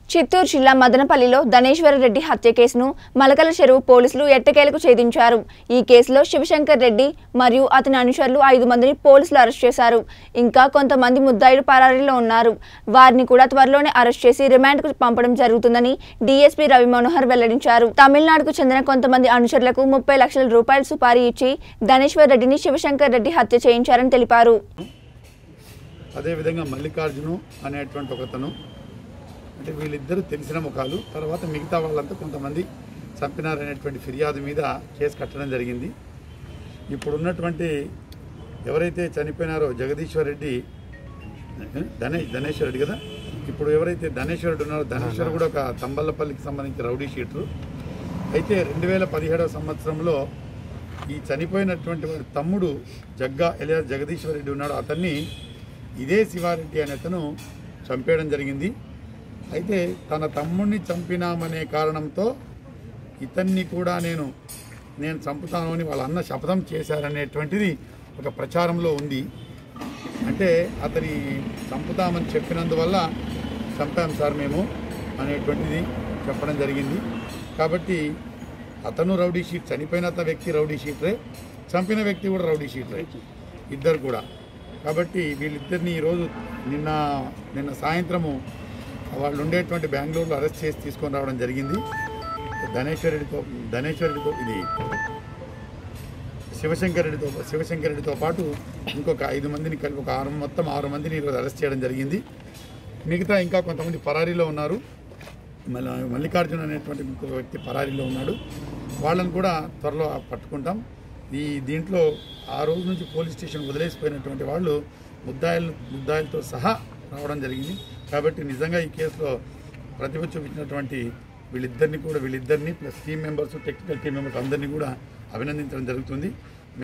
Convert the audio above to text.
చిత్తూరు జిల్లా మదనపల్లిలో ధనేశ్వర రెడ్డి హత్య కేసును మలకల చెరువు పోలీసులు ఎట్టకేలకు ఛేదించారు ఈ కేసులో శివశంకర్ రెడ్డి మరియు అతని అనుచరులు ఐదు మందిని పోలీసులు అరెస్ట్ చేశారు ఇంకా కొంతమంది ముద్దాయిలు పరారీలో ఉన్నారు వారిని కూడా త్వరలోనే అరెస్ట్ చేసి రిమాండ్కు పంపడం జరుగుతుందని డీఎస్పీ రవి మనోహర్ వెల్లడించారు తమిళనాడుకు చెందిన కొంతమంది అనుచరులకు ముప్పై లక్షల రూపాయల సుపారీ ఇచ్చి ధనేశ్వర్ రెడ్డిని శివశంకర్ రెడ్డి హత్య చేయించారని తెలిపారు అదేవిధంగా మల్లికార్జును అనేటువంటి ఒకతను అంటే వీళ్ళిద్దరూ తెలిసిన ముఖాలు తర్వాత మిగతా వాళ్ళంతా కొంతమంది చంపినారనేటువంటి ఫిర్యాదు మీద కేసు కట్టడం జరిగింది ఇప్పుడున్నటువంటి ఎవరైతే చనిపోయినారో జగదీశ్వర్ రెడ్డి ధనేష్ ధనేశ్వర్ రెడ్డి కదా ఇప్పుడు ఎవరైతే ధనేశ్వరుడు ఉన్నారో ధనేశ్వర్ కూడా ఒక తంబల్లపల్లికి సంబంధించిన రౌడీ షీటరు అయితే రెండు వేల పదిహేడవ సంవత్సరంలో ఈ చనిపోయినటువంటి వాడి తమ్ముడు జగ్గా ఎలియా జగదీశ్వర్ రెడ్డి ఉన్నాడు అతన్ని ఇదే శివారెడ్డి అనే అతను చంపేయడం జరిగింది అయితే తన తమ్ముడిని చంపినామనే కారణంతో ఇతన్ని కూడా నేను నేను చంపుతాను అని వాళ్ళ అన్న శపథం చేశారనేటువంటిది ఒక ప్రచారంలో ఉంది అంటే అతని చంపుతామని చెప్పినందువల్ల చంపాం సార్ మేము అనేటువంటిది చెప్పడం జరిగింది కాబట్టి అతను రౌడీ షీట్ చనిపోయిన అత వ్యక్తి రౌడీ షీటరే చంపిన వ్యక్తి కూడా రౌడీ షీటరే ఇద్దరు కూడా కాబట్టి వీళ్ళిద్దరిని ఈరోజు నిన్న నిన్న సాయంత్రము వాళ్ళు ఉండేటువంటి బెంగళూరులో అరెస్ట్ చేసి తీసుకొని రావడం జరిగింది ధనేశ్వర్ రెడ్డితో ధనేశ్వర్ రెడ్డితో ఇది శివశంకర్ రెడ్డితో శివశంకర్ రెడ్డితో పాటు ఇంకొక ఐదు మందిని కలిపి ఒక ఆరు మొత్తం ఆరు మందిని ఈరోజు అరెస్ట్ చేయడం జరిగింది మిగతా ఇంకా కొంతమంది పరారీలో ఉన్నారు మళ్ళీ మల్లికార్జున అనేటువంటి ఇంకొక వ్యక్తి పరారీలో ఉన్నాడు వాళ్ళని కూడా త్వరలో పట్టుకుంటాం ఈ దీంట్లో ఆ రోజు నుంచి పోలీస్ స్టేషన్ వదిలేసిపోయినటువంటి వాళ్ళు ముద్దాయిలు ముద్దాయిలతో సహా రావడం జరిగింది కాబట్టి నిజంగా ఈ కేసులో ప్రతిభ చూపించినటువంటి వీళ్ళిద్దరిని కూడా వీళ్ళిద్దరిని plus team members technical team members అందరినీ కూడా అభినందించడం జరుగుతుంది